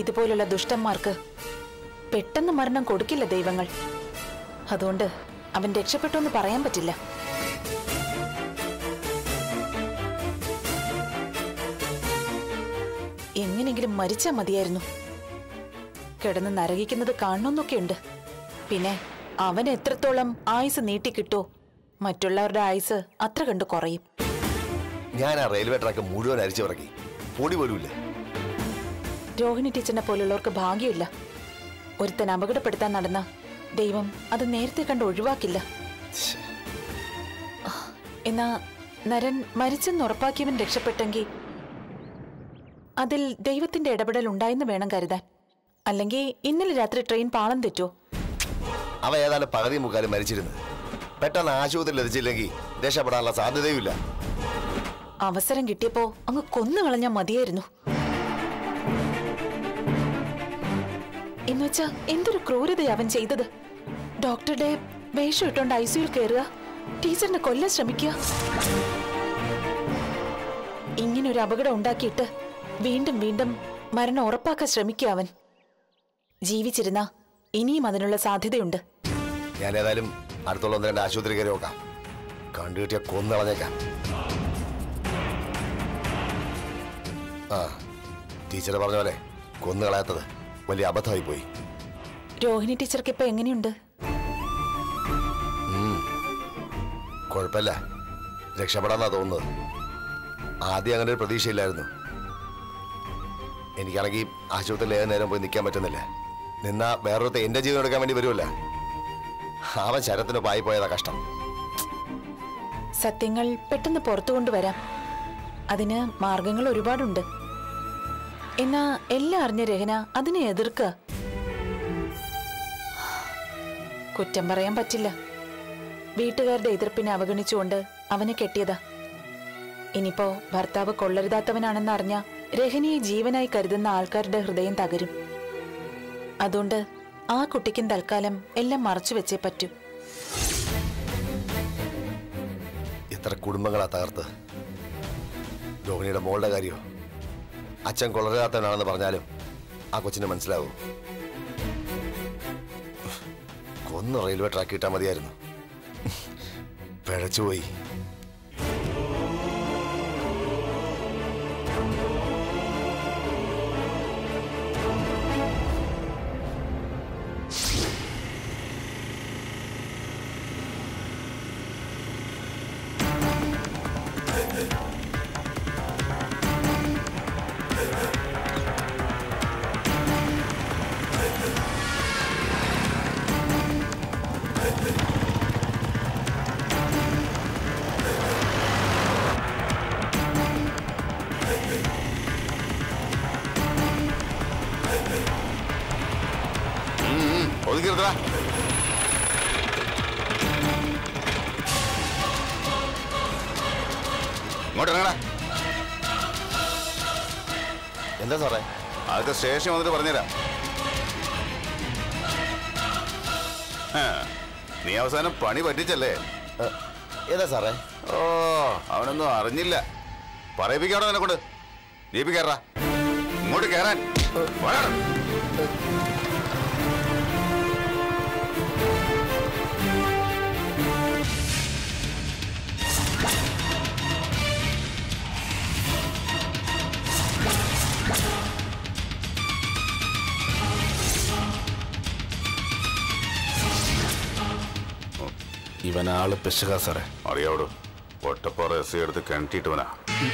ഇതുപോലുള്ള ദുഷ്ടന്മാർക്ക് പെട്ടെന്ന് മരണം കൊടുക്കില്ല ദൈവങ്ങൾ അതുകൊണ്ട് അവൻ രക്ഷപ്പെട്ടു എന്ന് പറയാൻ പറ്റില്ല എങ്ങനെങ്കിലും മരിച്ചാ മതിയായിരുന്നു കിടന്ന് നരകിക്കുന്നത് കാണണമെന്നൊക്കെയുണ്ട് പിന്നെ അവൻ എത്രത്തോളം ആയുസ് നീട്ടിക്കിട്ടോ മറ്റുള്ളവരുടെ ആയുസ് അത്ര കണ്ട് കുറയും ഞാൻ ആ റെയിൽവേ ട്രാക്ക് മുഴുവൻ അരിച്ചു ഇറക്കി പൊടി പോലുമില്ല രോഹിണി ടീച്ചറിനെ പോലുള്ളവർക്ക് ഭാഗ്യമില്ല ഒരുത്തൻ അപകടപ്പെടുത്താൻ നടന്ന ദൈവം അത് നേരത്തെ കണ്ട് ഒഴിവാക്കില്ല ശ്ശെ. എന്നാ നരൻ മരിച്ചെന്ന് ഉറപ്പാക്കിയവൻ രക്ഷപ്പെട്ടെങ്കിൽ അതിൽ ദൈവത്തിന്റെ ഇടപെടൽ ഉണ്ടായെന്ന് വേണം കരുതാൻ അല്ലെങ്കിൽ ഇന്നലെ രാത്രി ട്രെയിൻ പാളം തെറ്റോ അവ ഏതായാലും പകുതി മുക്കാലും മരിച്ചിരുന്നു പെട്ടെന്ന് ആശുപത്രിയിൽ എത്തിച്ചില്ലെങ്കിൽ രക്ഷപ്പെടാനുള്ള സാധ്യതയുമില്ല അവസരം കിട്ടിയപ്പോ അങ്ങ് കൊന്നുകളഞ്ഞാ മതിയായിരുന്നു എന്നുവെച്ചാ എന്തൊരു ക്രൂരതയാ അവൻ ചെയ്തത് ഡോക്ടറുടെ വേഷം ഇട്ടോണ്ട് ഐ സിയുൽ കയറുക ടീച്ചറിനെ കൊല്ലാൻ ശ്രമിക്കുക ഇങ്ങനൊരു അപകടം ഉണ്ടാക്കിയിട്ട് വീണ്ടും വീണ്ടും മരണം ഉറപ്പാക്കാൻ ശ്രമിക്കുക അവൻ ജീവിച്ചിരുന്ന ഇനിയും അതിനുള്ള സാധ്യതയുണ്ട് ഞാൻ ഏതായാലും അടുത്തുള്ള ഒന്ന് രണ്ട് ആശുപത്രി കയറി നോക്കാം കണ്ടു കിട്ടിയ കൊന്നളഞ്ഞേക്കാം ആ ടീച്ചർ പറഞ്ഞ പോലെ കൊന്നു കളയാത്തത് വലിയ അബദ്ധമായി പോയി രോഹിണി ടീച്ചർക്ക് ഇപ്പൊ എങ്ങനെയുണ്ട് കുഴപ്പമില്ല രക്ഷപ്പെടാന്നാ തോന്നുന്നത് ആദ്യം അങ്ങനെ ഒരു പ്രതീക്ഷയില്ലായിരുന്നു എനിക്കാണെങ്കിൽ ആശുപത്രിയിൽ ഏത് നേരം പോയി നിൽക്കാൻ പറ്റുന്നില്ല നിന്നാ വേറൊരുത്ത എന്റെ ജീവൻ എടുക്കാൻ വേണ്ടി വരുമല്ല അവൻ ശരത്തിന് പായി പോയതാ കഷ്ടം സത്യങ്ങൾ പെട്ടെന്ന് പുറത്തു കൊണ്ടുവരാം അതിന് മാർഗങ്ങൾ ഒരുപാടുണ്ട് എന്നാ എല്ലാം അറിഞ്ഞ രഹന അതിനെ എതിർക്കുക കുറ്റം പറയാൻ പറ്റില്ല വീട്ടുകാരുടെ എതിർപ്പിനെ അവഗണിച്ചുകൊണ്ട് അവനെ കെട്ടിയതാ ഇനിയിപ്പോ ഭർത്താവ് കൊള്ളരുതാത്തവനാണെന്ന് അറിഞ്ഞ രഹനയെ ജീവനായി കരുതുന്ന ആൾക്കാരുടെ ഹൃദയം തകരും അതുകൊണ്ട് ആ കുട്ടിക്കും തൽക്കാലം എല്ലാം മറച്ചു വെച്ചേ പറ്റൂ എത്ര കുടുംബങ്ങളാ തകർത്ത് രോഹിണിയുടെ മോളുടെ കാര്യമോ അച്ഛൻ കൊളരാത്തവനാണെന്ന് പറഞ്ഞാലും ആ കൊച്ചിന് മനസ്സിലാവും കൊന്ന് റെയിൽവേ ട്രാക്ക് ഇട്ടാൽ മതിയായിരുന്നു പിഴച്ചുപോയി ഒതുക്കിരുത്തടാ ഇങ്ങോട്ട് ഇറങ്ങടാ എന്താ സാറേ അതൊക്കെ സ്റ്റേഷൻ വന്നിട്ട് പറഞ്ഞുതരാം ആ, നീ അവസാനം പണി പറ്റിച്ചല്ലേ ഏ, ഏതാ സാറേ ഓ അവനൊന്നും അറിഞ്ഞില്ല പറയിപ്പിക്കാണോ നിന്നെ കൊണ്ട് ജീപ്പ് കയറാ ഇങ്ങോട്ട് കയറാൻ വാടാ. ഇവനാള് പെശക സാറേ അറിയാവടോ ഒട്ടപ്പാറ എസ് എടുത്ത് കിണറ്റിട്ടവനാ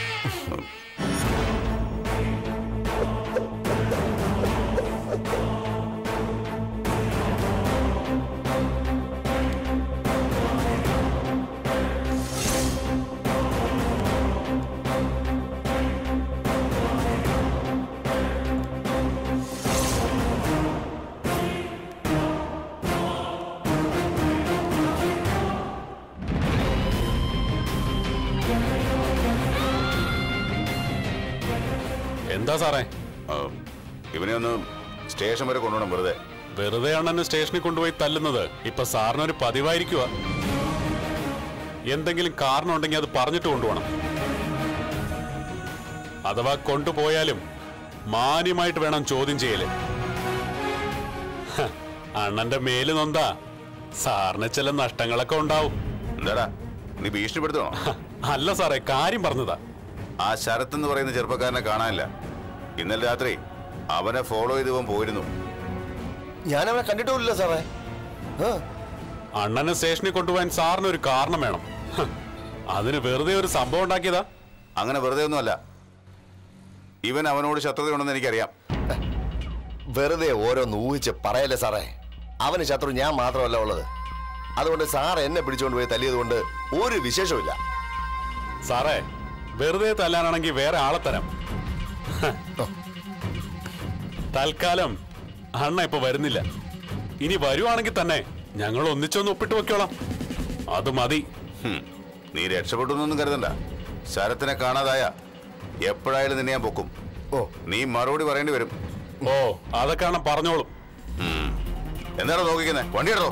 എന്താ സാറേ ആ, ഇവനെ ഒന്ന് സ്റ്റേഷൻ വരെ കൊണ്ടുപോകണം വെറുതെ വെറുതെ അണ്ണനെ സ്റ്റേഷനിൽ കൊണ്ടുപോയി തല്ലുന്നത് ഇപ്പൊ സാറിനൊരു പതിവായിരിക്കുക എന്തെങ്കിലും കാരണം ഉണ്ടെങ്കിൽ അത് പറഞ്ഞിട്ട് കൊണ്ടുപോകണം അഥവാ കൊണ്ടുപോയാലും മാന്യമായിട്ട് വേണം ചോദ്യം ചെയ്യല് ഹ, അണ്ണന്റെ മേല് നൊന്താ സാറിന് ചില നഷ്ടങ്ങളൊക്കെ ഉണ്ടാവും എന്താടാ നീ ഭീഷണിപ്പെടുത്തണോ ഹ, അല്ല സാറേ കാര്യം പറഞ്ഞതാ ആ ശരത് എന്ന് പറയുന്ന ചെറുപ്പക്കാരനെ കാണാനില്ല ഇന്നലെ രാത്രി അവനെ ഫോളോ ചെയ്ത് ഇവൻ പോയിരുന്നു ഞാൻ അവനെ കണ്ടിട്ടുമില്ല സാറേ ആ അണ്ണനെ സ്റ്റേഷനിൽ കൊണ്ടുപോകാൻ സാറിന് ഒരു കാരണം വേണം ഹ, അതിന് വെറുതെ ഒരു സംഭവം ഉണ്ടാക്കിയതാ അങ്ങനെ വെറുതെ ഒന്നുമല്ല ഇവൻ അവനോട് ശത്രുതയുണ്ടെന്ന് എനിക്കറിയാം വെറുതെ ഓരോന്ന് ഊഹിച്ച് പറയല്ലേ സാറേ അവന് ശത്രു ഞാൻ മാത്രമല്ല ഉള്ളത് അതുകൊണ്ട് സാർ എന്നെ പിടിച്ചുകൊണ്ട് പോയി തല്ലിയത് കൊണ്ട് ഒരു വിശേഷമില്ല സാറേ വെറുതെ തല്ലാനാണെങ്കിൽ വേറെ ആളെ തരാം ഹ. തൽക്കാലം അണ്ണ ഇപ്പൊ വരുന്നില്ല ഇനി വരുവാണെങ്കിൽ തന്നെ ഞങ്ങൾ ഒന്നിച്ചൊന്ന് ഒപ്പിട്ട് വെക്കോളാം അത് മതി ഹും, നീ രക്ഷപ്പെട്ടു എന്നൊന്നും കരുതണ്ട ശരത്തിനെ കാണാതായ എപ്പോഴായാലും നിന്നെ ഞാൻ പൊക്കും ഓ നീ മറുപടി പറയേണ്ടി വരും ഓ അതൊക്കെയാണ് പറഞ്ഞോളും എന്താണോ നോക്കിക്കുന്നത് വണ്ടി ഇടറോ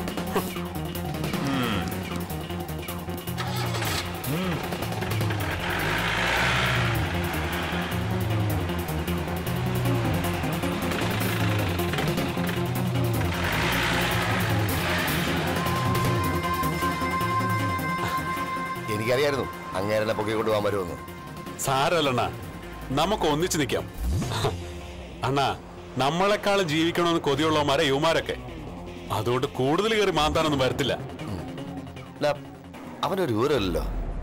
എനിക്കറിയായിരുന്നു അങ്ങേരനെ പൊക്കിക്കൊണ്ട് പോകാൻ വരുമെന്ന് സാരല്ലണ്ണ നമുക്ക് ഒന്നിച്ചു നിൽക്കാം അണ്ണാ നമ്മളെക്കാളും ജീവിക്കണമെന്ന് കൊതിയുള്ളവന്മാരെ യുവമാരൊക്കെ അതുകൊണ്ട് കൂടുതൽ കയറി മാന്താനൊന്നും വരത്തില്ല അല്ല, അവനൊരു വിവരമല്ലോ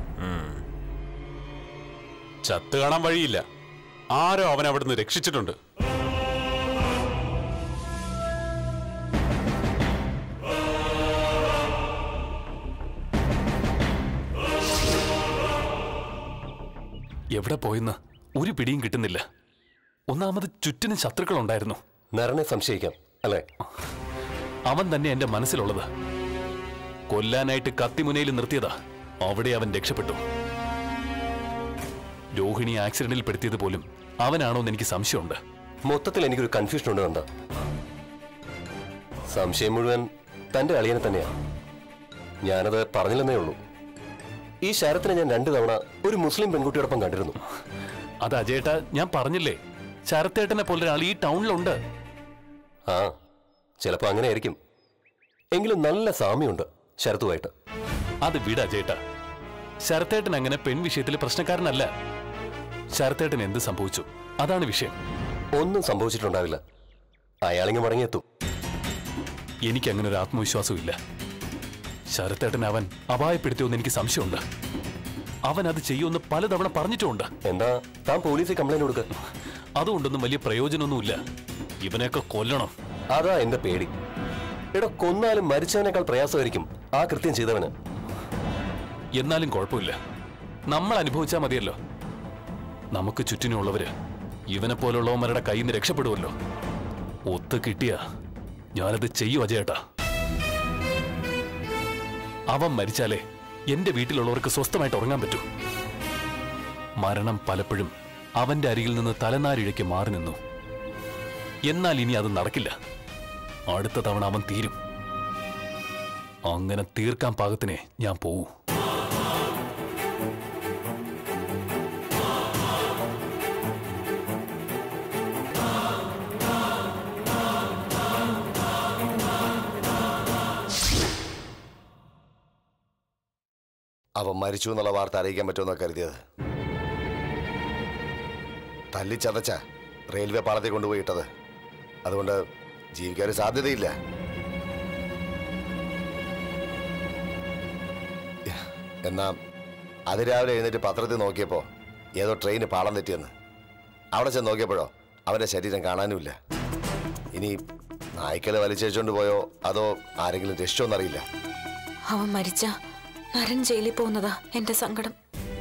ചത്ത് കാണാൻ വഴിയില്ല ആരോ അവനെ അവിടുന്ന് രക്ഷിച്ചിട്ടുണ്ട് എവിടെ പോയെന്ന് ഒരു പിടിയും കിട്ടുന്നില്ല ഒന്നാമത് ചുറ്റിനും ശത്രുക്കളുണ്ടായിരുന്നു നരനെ സംശയിക്കാം അല്ലേ അവൻ തന്നെ എന്റെ മനസ്സിലുള്ളത് കൊല്ലാനായിട്ട് കത്തിമുനയിൽ നിർത്തിയതാ അവിടെ അവൻ രക്ഷപ്പെട്ടു രോഹിണി ആക്സിഡന്റിൽ പെടുത്തിയത് പോലും അവനാണോ എന്ന് എനിക്ക് സംശയമുണ്ട് മൊത്തത്തിൽ എനിക്കൊരു കൺഫ്യൂഷൻ ഉണ്ട് കണ്ട സംശയം മുഴുവൻ തന്റെ അളിയനെ തന്നെയാ ഞാനത് പറഞ്ഞില്ലെന്നേ ഉള്ളൂ ഈ ശരത്തിനെ ഞാൻ രണ്ടു തവണ ഒരു മുസ്ലിം പെൺകുട്ടിയോടൊപ്പം കണ്ടിരുന്നു അത് അജയേട്ട ഞാൻ പറഞ്ഞില്ലേ ശരത്തേട്ടനെ പോലെ ഒരാൾ ഈ ടൗണിലുണ്ട് ആ ചിലപ്പോ അങ്ങനെ ആയിരിക്കും എങ്കിലും നല്ല സാമ്യമുണ്ട് ശരത്തുമായിട്ട് അത് വിട അജയേട്ട ശരത്തേട്ടൻ അങ്ങനെ പെൺ വിഷയത്തിൽ പ്രശ്നക്കാരനല്ല ശരത്തേട്ടൻ എന്ത് സംഭവിച്ചു അതാണ് വിഷയം ഒന്നും സംഭവിച്ചിട്ടുണ്ടാവില്ല അയാളിങ്ങ് മടങ്ങിയെത്തും എനിക്ക് അങ്ങനെ ഒരു ആത്മവിശ്വാസവും ഇല്ല ശരത്തേട്ടൻ അവൻ അപായപ്പെടുത്തിയോന്ന് എനിക്ക് സംശയമുണ്ട് അവൻ അത് ചെയ്യുമെന്ന് പലതവണ പറഞ്ഞിട്ടുമുണ്ട് എന്താ താൻ പോലീസിൽ കംപ്ലൈന്റ് കൊടുക്ക അതുകൊണ്ടൊന്നും വലിയ പ്രയോജനമൊന്നുമില്ല ഇവനെയൊക്കെ കൊല്ലണം അതാ എന്റെ പേടി എടോ കൊന്നാലും മരിച്ചവനേക്കാൾ പ്രയാസമായിരിക്കും ആ കൃത്യം ചെയ്തവന് എന്നാലും കുഴപ്പമില്ല നമ്മൾ അനുഭവിച്ചാൽ മതിയല്ലോ നമുക്ക് ചുറ്റിനുള്ളവര് ഇവനെ പോലുള്ളവന്മാരുടെ കയ്യിൽ നിന്ന് രക്ഷപ്പെടുമല്ലോ ഒത്ത് കിട്ടിയ ഞാനത് ചെയ്യും അജയേട്ടാ അവൻ മരിച്ചാലേ എന്റെ വീട്ടിലുള്ളവർക്ക് സ്വസ്ഥമായിട്ട് ഉറങ്ങാൻ പറ്റൂ മരണം പലപ്പോഴും അവന്റെ അരികിൽ നിന്ന് തലനാരിഴയ്ക്ക് മാറി നിന്നു എന്നാൽ ഇനി അത് നടക്കില്ല അടുത്ത തവണ അവൻ തീരും അങ്ങനെ തീർക്കാൻ പാകത്തിനെ ഞാൻ പോവൂ അവൻ മരിച്ചു എന്നുള്ള വാർത്ത അറിയിക്കാൻ പറ്റുമെന്നൊക്കെ കരുതിയത് തല്ലിച്ചതച്ച റെയിൽവേ പാളത്തിൽ കൊണ്ടുപോയി ഇട്ടത് അതുകൊണ്ട് ജീവിക്കാൻ ഒരു സാധ്യതയില്ല എന്നാ അതിരാവിലെ എഴുന്നേറ്റ് പത്രത്തിൽ നോക്കിയപ്പോൾ ഏതോ ട്രെയിന് പാളം തെറ്റിയെന്ന് അവിടെ ചെന്ന് നോക്കിയപ്പോഴോ അവന്റെ ശരീരം കാണാനുമില്ല ഇനി നായ്ക്കളെ വലിച്ചേച്ചുകൊണ്ട് പോയോ അതോ ആരെങ്കിലും രക്ഷിച്ചോന്നറിയില്ല അവൻ മരിച്ച നരൻ ജയിലിൽ പോകുന്നതാ എന്റെ സങ്കടം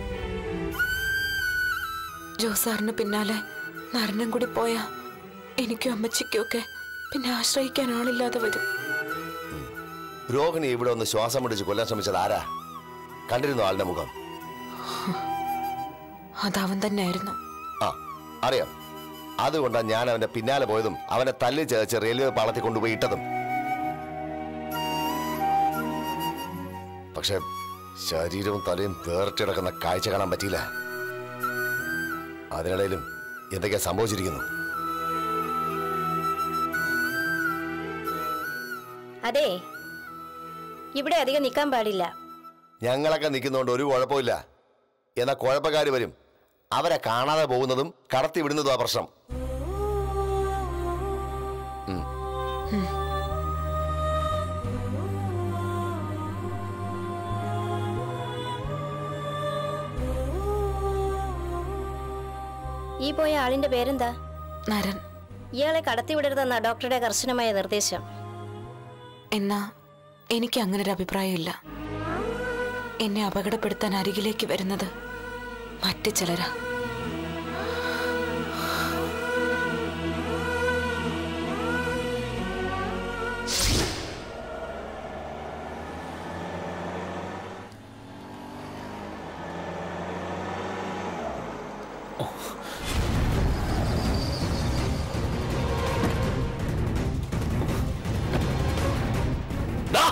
ജോസാറിന് പിന്നാലെ നരനും കൂടി പോയാ എനിക്കും അമ്മച്ചിക്കും ഒക്കെ പിന്നെ ആശ്രയിക്കാൻ ആളില്ലാതെ വരും രോഹിണി ഇവിടെ ഒന്ന് ശ്വാസം പിടിച്ച് കൊല്ലാൻ ശ്രമിച്ചത് ആരാ കണ്ടിരുന്നു ആളുടെ മുഖം അതവൻ തന്നെയായിരുന്നു ആ അറിയാം അതുകൊണ്ടാണ് ഞാൻ അവന്റെ പിന്നാലെ പോയതും അവനെ തല്ലി ചേർച്ച് റെയിൽവേ പാളത്തിൽ കൊണ്ടുപോയി ഇട്ടതും പക്ഷെ ശരീരവും തലയും വേറിട്ടിടക്കുന്ന കാഴ്ച കാണാൻ പറ്റിയില്ല അതിനിടയിലും എന്തൊക്കെയാ സംഭവിച്ചിരിക്കുന്നു അതെ ഇവിടെ അധികം നിൽക്കാൻ പാടില്ല ഞങ്ങളൊക്കെ നിൽക്കുന്നതുകൊണ്ട് ഒരു കുഴപ്പമില്ല എന്നാൽ കുഴപ്പക്കാർ വരും അവരെ കാണാതെ പോകുന്നതും കടത്തി വിടുന്നതും ആ പ്രശ്നം ഈ പോയ ആളിന്റെ പേരെന്താ നരൻ ഇയാളെ കടത്തിവിടരുതെന്ന ഡോക്ടറുടെ കർശനമായ നിർദ്ദേശം എന്നാ എനിക്ക് അങ്ങനെ ഒരു അഭിപ്രായമില്ല എന്നെ അപകടപ്പെടുത്താൻ അരികിലേക്ക് വരുന്നത് മറ്റു ചിലരാ ദാ!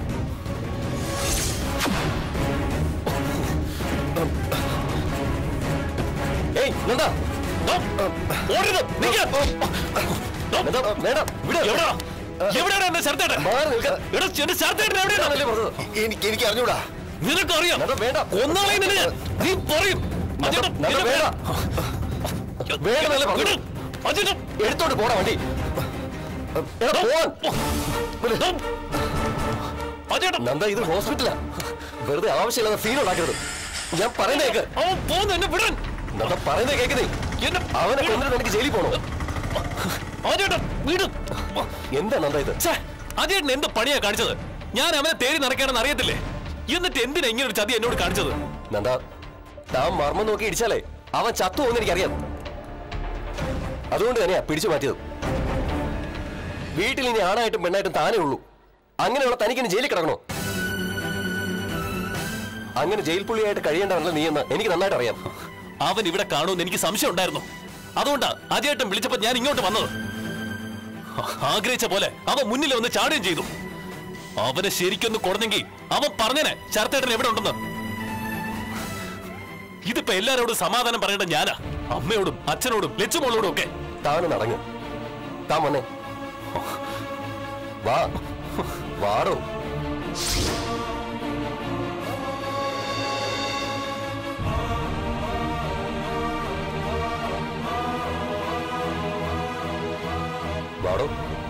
ഏയ് നന്ദ ദാ! ഓടരുത്! നിക്ക്! ദാ! നന്ദ വേണ്ട ഇവിടെ എവിടാ? എവിടെയാണ് എന്റെ ശരത്തേട്ടൻ? മാറി നിൽക്കാൻ എടാ, എന്റെ ശരത്തേട്ടൻ എവിടെയാണ്? ഞാനല്ലേ പറഞ്ഞത് എനിക്ക് എനിക്ക് അറിഞ്ഞൂടാ നിനക്കറിയാം നന്ദ വേണ്ട കൊന്നാളെ നിന്നെ ഞാൻ. നീ പറയും നന്ദ അജേട്ടാ, നന്ദ എന്നെ വേണ്ട വേണമെന്നല്ലേ വിട്. പറഞ്ഞു അജേട്ടാ, എടുത്തോണ്ട് പോടാ വണ്ടി എടാ പോവാൻ ദാ. അജേട്ടാ, നന്ദ ഇത് ഹോസ്പിറ്റലാ വെറുതെ ആവശ്യമില്ലാതെ സീൻ ഉണ്ടാക്കരുത് ഞാൻ പറയുന്നേക്ക് അവൻ പോന്ന് എന്നെ വിടാൻ നന്ദ പറയുന്നേ കേൾക്കുന്നേ എന്നെ അവനെ കൊന്നിട്ട് എനിക്ക് ജയിലിൽ പോണോ അജേട്ടാ വീട് എന്താ നന്ദ ഇത് ഛേ, അജേട്ടൻ എന്ത് പണിയാ കാണിച്ചത് ഞാൻ അവനെ തേടി നടക്കണമെന്ന് അറിയത്തില്ലേ എന്നിട്ട് എന്തിനാ ഇങ്ങനെ ഒരു ചതി എന്നോട് കാണിച്ചത് നന്ദ താൻ മർമ്മം നോക്കി ഇടിച്ചാലേ അവൻ ചത്തു പോകുന്ന എനിക്കറിയാം അതുകൊണ്ട് തന്നെയാ പിടിച്ചു മാറ്റിയത് വീട്ടിൽ ഇനി ആണായിട്ടും പെണ്ണായിട്ടും താനേ ഉള്ളൂ അങ്ങനെയുള്ള തനിക്കിനി ജയിലിൽ കിടക്കണോ അങ്ങനെ ജയിൽ പുള്ളിയായിട്ട് കഴിയേണ്ടവനല്ല നീ എന്ന് എനിക്ക് നന്നായിട്ട് അറിയാം അവൻ ഇവിടെ കാണുമെന്ന് എനിക്ക് സംശയം ഉണ്ടായിരുന്നു അതുകൊണ്ടാ അജയേട്ടൻ വിളിച്ചപ്പോ ഞാൻ ഇങ്ങോട്ട് വന്നത് ആഗ്രഹിച്ച പോലെ അവൻ മുന്നിൽ വന്ന് ചാടുകയും ചെയ്തു അവനെ ശരിക്കൊന്ന് കൊടുന്നെങ്കിൽ അവൻ പറഞ്ഞേനെ ശരത്തേട്ടൻ എവിടെ ഉണ്ടെന്ന് ഇതിപ്പോ എല്ലാരോടും സമാധാനം പറയേണ്ട ഞാനാ അമ്മയോടും അച്ഛനോടും ലച്ചുമോളോടും ഒക്കെ താനും നടങ്ങ് താൻ വന്നേ വാ വാടോ വാടോ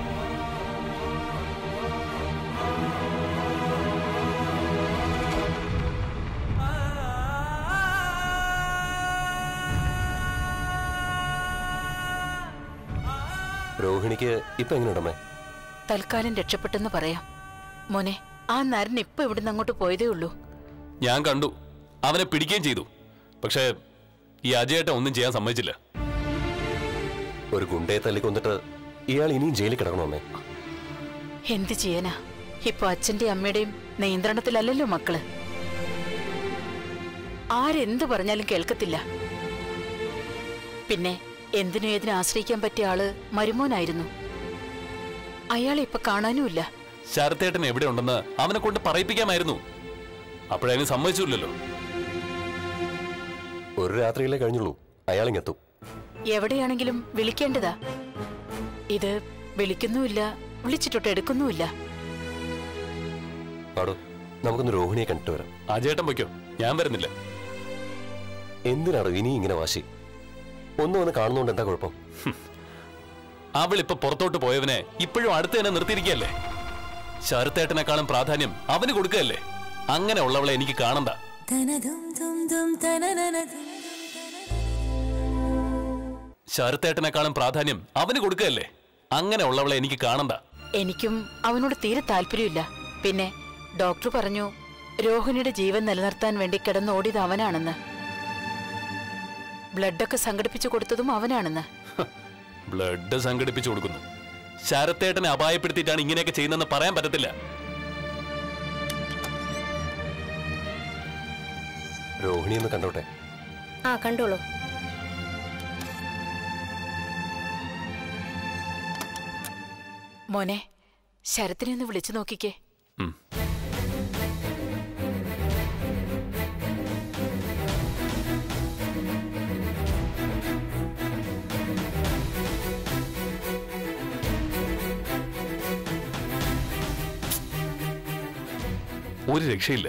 രോഹിണിക്ക് ഇപ്പൊ എങ്ങനെയുണ്ടമ്മേ തൽക്കാലം രക്ഷപ്പെട്ടെന്ന് പറയാം മോനെ ആ നരൻ ഇപ്പൊ ഇവിടുന്ന് അങ്ങോട്ട് പോയതേ ഉള്ളൂ ഞാൻ കണ്ടു അവനെ പിടിക്കുകയും ചെയ്തു പക്ഷേ ഈ അജയേട്ടൻ ഒന്നും ചെയ്യാൻ സമ്മതിച്ചില്ല ഒരു ഗുണ്ടയെ തല്ലി കൊന്നിട്ട് ഇയാൾ ഇനിയും ജയിലിൽ കിടക്കണമേ എന്ത് ചെയ്യാനാ ഇപ്പൊ അച്ഛന്റെ അമ്മയുടെയും നിയന്ത്രണത്തിലല്ലല്ലോ മക്കള് ആരെന്ത് പറഞ്ഞാലും കേൾക്കത്തില്ല പിന്നെ എന്തിനും ഏതിനും ആശ്രയിക്കാൻ പറ്റിയ ആള് മരുമോനായിരുന്നു അയാളെ ഇപ്പൊ കാണാനുമില്ല ശരത്തേട്ടൻ എവിടെ ഉണ്ടെന്ന് അവനെ കൊണ്ട് പറയിപ്പിക്കാമായിരുന്നു അപ്പോഴതിന് സമ്മതിച്ചില്ലല്ലോ ഒരു രാത്രിയിലേ കഴിഞ്ഞുള്ളൂ അയാളിങ്ങെത്തും എവിടെയാണെങ്കിലും വിളിക്കേണ്ടതാ ഇത് വിളിക്കുന്നുമില്ല വിളിച്ചിട്ടൊട്ട് എടുക്കുന്നുമില്ല ആടോ നമുക്കൊന്ന് രോഹിണിയെ കണ്ടിട്ട് വരാം അജയേട്ടൻ പൊയ്ക്കോ ഞാൻ വരുന്നില്ല എന്തിനാടോ ഇനി ഇങ്ങനെ വാശി ഒന്നും ഒന്ന് കാണുന്നോണ്ട് എന്താ കുഴപ്പം അവളിപ്പൊ പുറത്തോട്ട് പോയവനെ ഇപ്പോഴും അടുത്ത് തന്നെ നിർത്തിയിരിക്കുകയല്ലേ ശരത്തേട്ടനെക്കാളും പ്രാധാന്യം അവന് കൊടുക്കുകയല്ലേ അങ്ങനെ ഉള്ളവളെ എനിക്ക് കാണണ്ട ശരത്തേട്ടനെക്കാളും പ്രാധാന്യം അവന് കൊടുക്കുകയല്ലേ അങ്ങനെ ഉള്ളവളെ എനിക്ക് കാണണ്ട എനിക്കും അവനോട് തീരെ താല്പര്യമില്ല പിന്നെ ഡോക്ടർ പറഞ്ഞു രോഹിണിയുടെ ജീവൻ നിലനിർത്താൻ വേണ്ടി കിടന്നോടിയത് അവനാണെന്ന് ബ്ലഡൊക്കെ സംഘടിപ്പിച്ചു കൊടുത്തതും അവനാണെന്ന് ബ്ലഡ് സംഘടിപ്പിച്ചു കൊടുക്കുന്നു ശരത്തേട്ടനെ അപായപ്പെടുത്തിയിട്ടാണ് ഇങ്ങനെയൊക്കെ ചെയ്യുന്നതെന്ന് പറയാൻ പറ്റത്തില്ല രോഹിണി ഒന്ന് കണ്ടോട്ടെ ആ കണ്ടോളൂ മോനെ ശരത്തിനെ ഒന്ന് വിളിച്ചു നോക്കിക്കേ ഉം. ഒരു രക്ഷയില്ല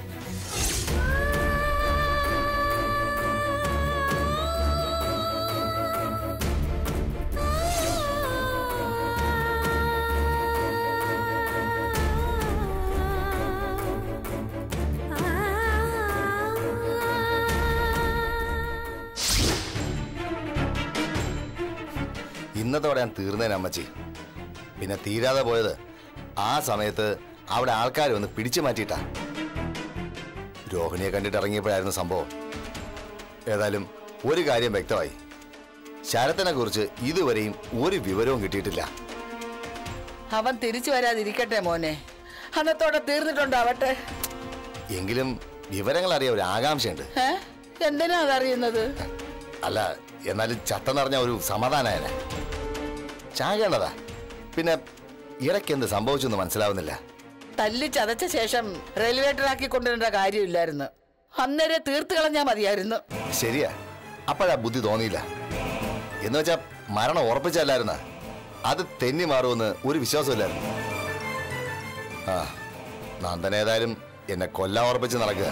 ഇന്നത്തോടെ ഞാൻ തീർന്നേനെ അമ്മച്ചി പിന്നെ തീരാതെ പോയത് ആ സമയത്ത് അവിടെ ആൾക്കാർ വന്ന് പിടിച്ചു മാറ്റിയിട്ടാ രോഹിണിയെ കണ്ടിട്ട് ഇറങ്ങിയപ്പോഴായിരുന്നു സംഭവം ഏതായാലും ഒരു കാര്യം വ്യക്തമായി ശരത്തിനെ കുറിച്ച് ഇതുവരെയും ഒരു വിവരവും കിട്ടിയിട്ടില്ല അവൻ തിരിച്ചു വരാതിരിക്കട്ടെ മോനെ അന്നത്തോടെ തീർന്നിട്ടുണ്ടാവട്ടെ എങ്കിലും വിവരങ്ങൾ അറിയാൻ ഒരു ആകാംക്ഷയുണ്ട് ഏ എന്തിനാ അതറിയുന്നത് അല്ല എന്നാലും ചത്തെന്നറിഞ്ഞ ഒരു സമാധാനായനെ ചാകേണ്ടതാ പിന്നെ ഇടയ്ക്ക് എന്ത് സംഭവിച്ചെന്ന് മനസ്സിലാവുന്നില്ല തല്ലി ചതച്ച ശേഷം റെയിൽവേ ട്രാക്കിൽ കൊണ്ടുവരേണ്ട കാര്യമില്ലായിരുന്നു അന്നേരെ തീർത്ത് കളഞ്ഞാ മതിയായിരുന്നു ശരിയാ അപ്പോഴാ ബുദ്ധി തോന്നിയില്ല എന്ന് വെച്ചാ മരണം ഉറപ്പിച്ചല്ലായിരുന്ന അത് തെന്നി മാറുമെന്ന് ഒരു വിശ്വാസമില്ലായിരുന്നു ആ നന്ദൻ ഏതായാലും എന്നെ കൊല്ലാൻ ഉറപ്പിച്ച് നടക്കുക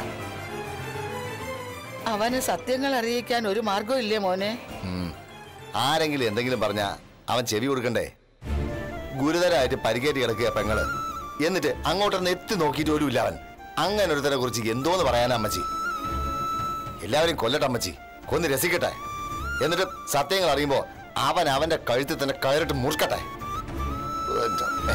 അവന് സത്യങ്ങൾ അറിയിക്കാൻ ഒരു മാർഗവും ഇല്ലേ മോനെ ഉം. ആരെങ്കിലും എന്തെങ്കിലും പറഞ്ഞാ അവൻ ചെവി കൊടുക്കണ്ടേ ഗുരുതരമായിട്ട് പരിക്കേറ്റ് കിടക്കുക പെങ്ങള് എന്നിട്ട് അങ്ങോട്ടൊന്ന് എത്തി നോക്കിയിട്ട് ഒരു ഇല്ല അവൻ അങ്ങനെ ഒരുത്തനെ കുറിച്ച് എന്തോന്ന് പറയാനാ അമ്മച്ചി എല്ലാവരും കൊല്ലട്ടെ അമ്മച്ചി കൊന്ന് രസിക്കട്ടെ എന്നിട്ട് സത്യങ്ങൾ അറിയുമ്പോ അവൻ അവന്റെ കഴുത്തിൽ തന്നെ കയറിട്ട് മുറുക്കട്ടെ എൻ്റെ അമ്മേ.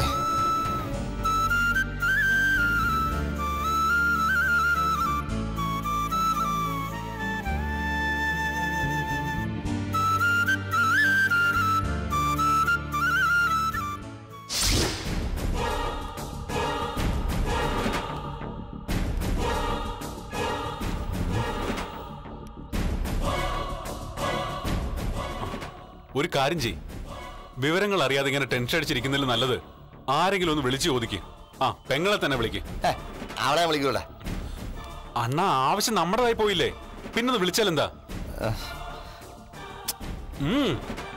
ഒരു കാര്യം ചെയ് വിവരങ്ങൾ അറിയാതെ ഇങ്ങനെ ടെൻഷൻ അടിച്ചിരിക്കുന്നതിൽ നല്ലത് ആരെങ്കിലും ഒന്ന് വിളിച്ചു ചോദിക്ക് ആ പെങ്ങളെ തന്നെ വിളിക്ക് ഹേ, അവളെ വിളിക്കൂടാ അണ്ണാ ആവശ്യം നമ്മുടേതായി പോയില്ലേ പിന്നൊന്ന് വിളിച്ചാൽ എന്താ ഉം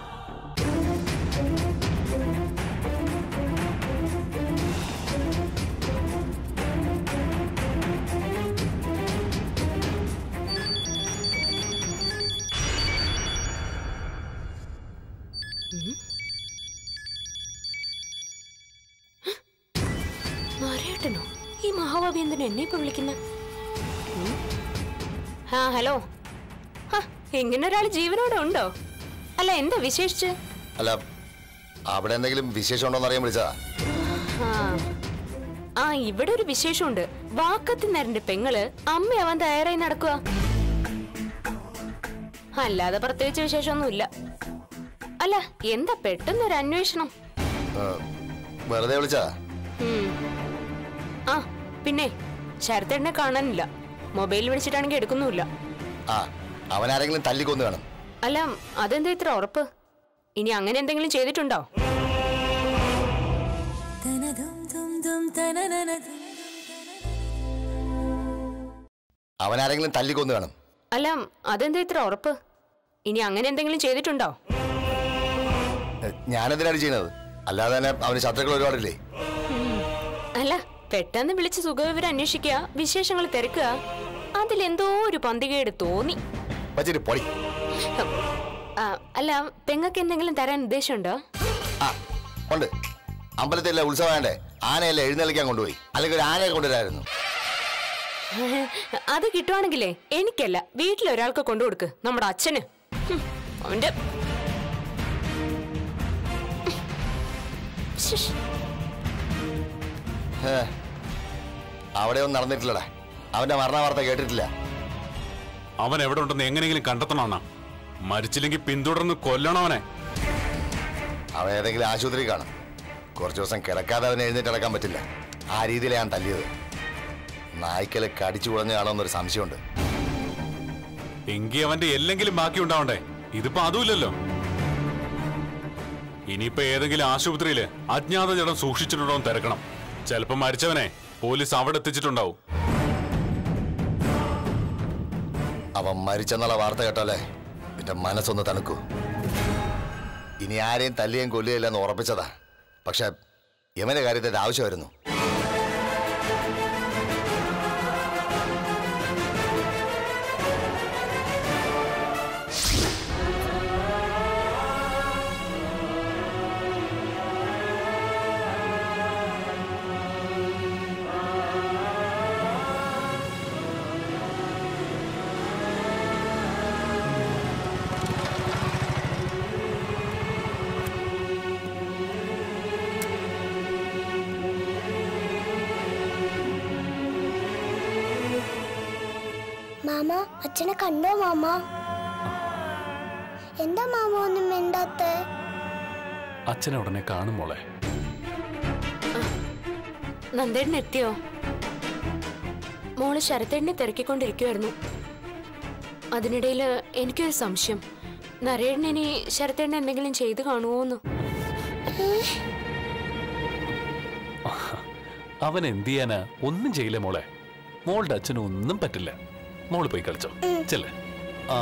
നാരായട്ടനോ ഈ മഹാഭാവി എന്തിനാ എന്നെ ഇപ്പൊ വിളിക്കുന്ന ആ ഹലോ ഹ, ഇങ്ങനെ ഒരാൾ ജീവനോടെ ഉണ്ടോ അല്ല എന്താ വിശേഷിച്ച് അല്ല അവിടെ എന്തെങ്കിലും വിശേഷം ഉണ്ടോന്ന് അറിയാൻ വിളിച്ചതാ ആ. ആ ഇവിടെ ഒരു വിശേഷമുണ്ട് വാക്കത്തി നരന്റെ പെങ്ങള് അമ്മയാവാൻ തയ്യാറായി നടക്കുക അല്ലാതെ പ്രത്യേകിച്ച് വിശേഷമൊന്നുമില്ല അല്ല എന്താ പെട്ടെന്നൊരു അന്വേഷണം ഏ, വെറുതെ വിളിച്ചതാ ഉം. ആ പിന്നെ ശരത്തേട്ടനെ കാണാനില്ല മൊബൈൽ വിളിച്ചിട്ടാണെങ്കിൽ എടുക്കുന്നുമില്ല ആ അവൻ ആരെങ്കിലും തല്ലിക്കൊന്നു കാണും അല്ല അതെന്താ ഇത്ര ഉറപ്പ് ഇനി അങ്ങനെ എന്തെങ്കിലും ചെയ്തിട്ടുണ്ടോ അവൻ ആരെങ്കിലും തല്ലിക്കൊന്നു കാണും അല്ല അതെന്താ ഇത്ര ഉറപ്പ് ഇനി അങ്ങനെ എന്തെങ്കിലും ചെയ്തിട്ടുണ്ടോ ഏ, ഞാനെന്തിനാണ് ചെയ്യുന്നത് അല്ലാതെ തന്നെ അവന് ശത്രുക്കൾ ഒരുപാടില്ലേ അല്ല പെട്ടെന്ന് വിളിച്ച് സുഖവിവരം അന്വേഷിക്കുക വിശേഷങ്ങൾ തിരക്കുക അതിലെന്തോ ഒരു പന്തികേട് തോന്നി വച്ചിട്ട് പൊടി ആ, അല്ല പെങ്ങക്ക് എന്തെങ്കിലും തരാൻ ഉദ്ദേശമുണ്ടോ ആ ഉണ്ട് അമ്പലത്തിലെ ഉത്സവമാണ്ടേ ആനയല്ലേ എഴുന്നള്ളിക്കാൻ കൊണ്ടുപോയി അല്ലെങ്കിൽ ഒരു ആനയെ കൊണ്ടുവരായിരുന്നു അത് കിട്ടുവാണെങ്കിലേ എനിക്കല്ല വീട്ടിലൊരാൾക്ക് കൊണ്ടുകൊടുക്ക് നമ്മുടെ അച്ഛന് ഹും, അവന്റെ ശ്ശ്. ഹേ, അവിടെ ഒന്നും നടന്നിട്ടില്ലടാ അവന്റെ മരണ വാർത്ത കേട്ടിട്ടില്ല അവൻ എവിടെ ഉണ്ടെന്ന് എങ്ങനെയെങ്കിലും കണ്ടെത്തണം അണ്ണാ മരിച്ചില്ലെങ്കിൽ പിന്തുടർന്ന് കൊല്ലണം അവനെ അവൻ ഏതെങ്കിലും ആശുപത്രി കാണും കുറച്ച് ദിവസം കിടക്കാതെ അവന് എഴുന്നേറ്റ് നടക്കാൻ പറ്റില്ല ആ രീതിയിലാണ് ഞാൻ തല്ലിയത് നായ്ക്കല് കടിച്ചു കുളഞ്ഞ കാണുമെന്നൊരു സംശയമുണ്ട് എങ്കിൽ അവന്റെ എല്ലെങ്കിലും ബാക്കി ഉണ്ടാവണ്ടേ ഇതിപ്പോ അതുമില്ലല്ലോ ഇനിയിപ്പോ ഏതെങ്കിലും ആശുപത്രിയില് അജ്ഞാത ജഡം സൂക്ഷിച്ചിട്ടുണ്ടോ എന്ന് തിരക്കണം ചിലപ്പോ മരിച്ചവനെ പോലീസ് അവിടെ എത്തിച്ചിട്ടുണ്ടാവും അവൻ മരിച്ചെന്നുള്ള വാർത്ത കേട്ടല്ലേ എന്റെ മനസ്സൊന്ന് തണുക്കൂ ഇനി ആരെയും തല്ലിയും കൊല്ലുകയില്ലെന്ന് ഉറപ്പിച്ചതാ പക്ഷെ യമന്റെ കാര്യത്തിൽ ആവശ്യമായിരുന്നു മാമ അച്ഛനെ കണ്ടോ മാമ എന്താ മാമ ഒന്നും മിണ്ടാത്തേ അച്ഛനെ ഉടനെ കാണും മോളെ നന്ദേട്ടൻ എത്തിയോ മോള് ശരത്തേട്ടനെ തിരക്കിക്കൊണ്ടിരിക്കുമായിരുന്നു അതിനിടയിൽ എനിക്കൊരു സംശയം നരേട്ടൻ ഇനി ശരത്തേട്ടൻ എന്തെങ്കിലും ചെയ്തു കാണുമോന്ന് അവൻ എന്ത് ചെയ്യാനാ ഒന്നും ചെയ്യില്ല മോളെ മോളുടെ അച്ഛനും ഒന്നും പറ്റില്ല മോള് പോയി കളിച്ചോ ചെല്ലേ ആ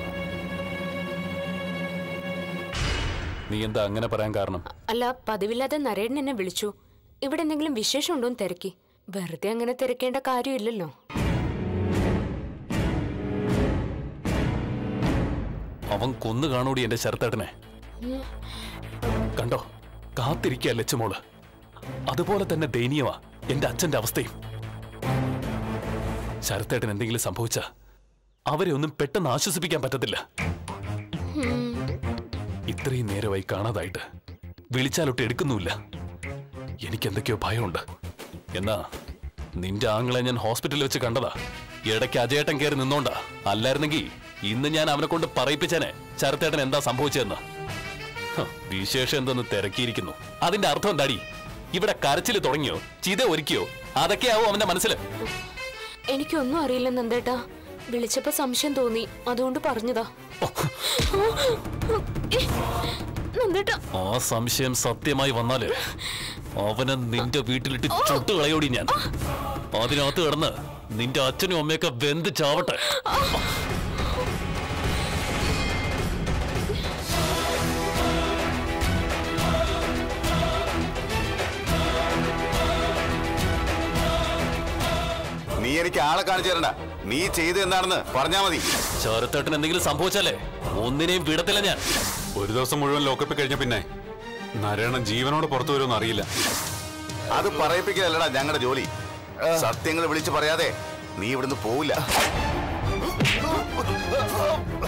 നീ എന്താ അങ്ങനെ പറയാൻ കാരണം അല്ല പതിവില്ലാതെ നരേട്ടൻ എന്നെ വിളിച്ചു ഇവിടെ എന്തെങ്കിലും വിശേഷം ഉണ്ടോന്ന് തിരക്കി വെറുതെ അങ്ങനെ തിരക്കേണ്ട കാര്യമില്ലല്ലോ അവൻ കൊന്നു കാണൂടി എന്റെ ശരത്തേട്ടനെ കണ്ടോ കാത്തിരിക്കുക ലച്ചുമോള് അതുപോലെ തന്നെ ദയനീയമാ എന്റെ അച്ഛന്റെ അവസ്ഥയും ശരത്തേട്ടൻ എന്തെങ്കിലും സംഭവിച്ച അവരെ ഒന്നും പെട്ടെന്ന് ആശ്വസിപ്പിക്കാൻ പറ്റത്തില്ല ഇത്രയും നേരമായി കാണാതായിട്ട് വിളിച്ചാലൊട്ട് എടുക്കുന്നുമില്ല എനിക്ക് എന്തൊക്കെയോ ഭയമുണ്ട് എന്നാ നിന്റെ ആങ്ങളെ ഞാൻ ഹോസ്പിറ്റലിൽ വെച്ച് കണ്ടതാ ഇടയ്ക്ക് അജയേട്ടൻ കയറി നിന്നോണ്ടാ അല്ലായിരുന്നെങ്കിൽ ഇന്ന് ഞാൻ അവനെ കൊണ്ട് പറയിപ്പിച്ചേനെ ശരത്തേട്ടൻ എന്താ സംഭവിച്ചതെന്ന് ഹ, വിശേഷം എന്തെന്ന് തിരക്കിയിരിക്കുന്നു അതിന്റെ അർത്ഥം എന്താടി ഇവിടെ കരച്ചില് തുടങ്ങിയോ ചിത ഒരുക്കിയോ അതൊക്കെയാവും അവന്റെ മനസ്സിൽ എനിക്കൊന്നും അറിയില്ല നന്ദേട്ടാ വിളിച്ചപ്പോ സംശയം തോന്നി അതുകൊണ്ട് പറഞ്ഞതാ ഏ, നന്ദേട്ടാ ആ സംശയം സത്യമായി വന്നാല് അവനെ നിന്റെ വീട്ടിലിട്ട് ചുട്ടുകളയോടി ഞാൻ അതിനകത്ത് കിടന്ന് നിന്റെ അച്ഛനും അമ്മയൊക്കെ വെന്ത് ചാവട്ടെ നീ എനിക്ക് ആളെ കാണിച്ചു തരണ്ട നീ ചെയ്ത് എന്താണെന്ന് പറഞ്ഞാ മതി ശരത്തേട്ടൻ എന്തെങ്കിലും സംഭവിച്ചാലേ ഒന്നിനെയും വിടത്തില്ല ഞാൻ ഒരു ദിവസം മുഴുവൻ ലോക്കപ്പിൽ കഴിഞ്ഞ പിന്നെ നരേണൻ ജീവനോട് പുറത്തു വരുമെന്ന് അറിയില്ല അത് പറയിപ്പിക്കലല്ലടാ ഞങ്ങളുടെ ജോലി സത്യങ്ങൾ വിളിച്ചു പറയാതെ നീ ഇവിടുന്ന് പോവില്ല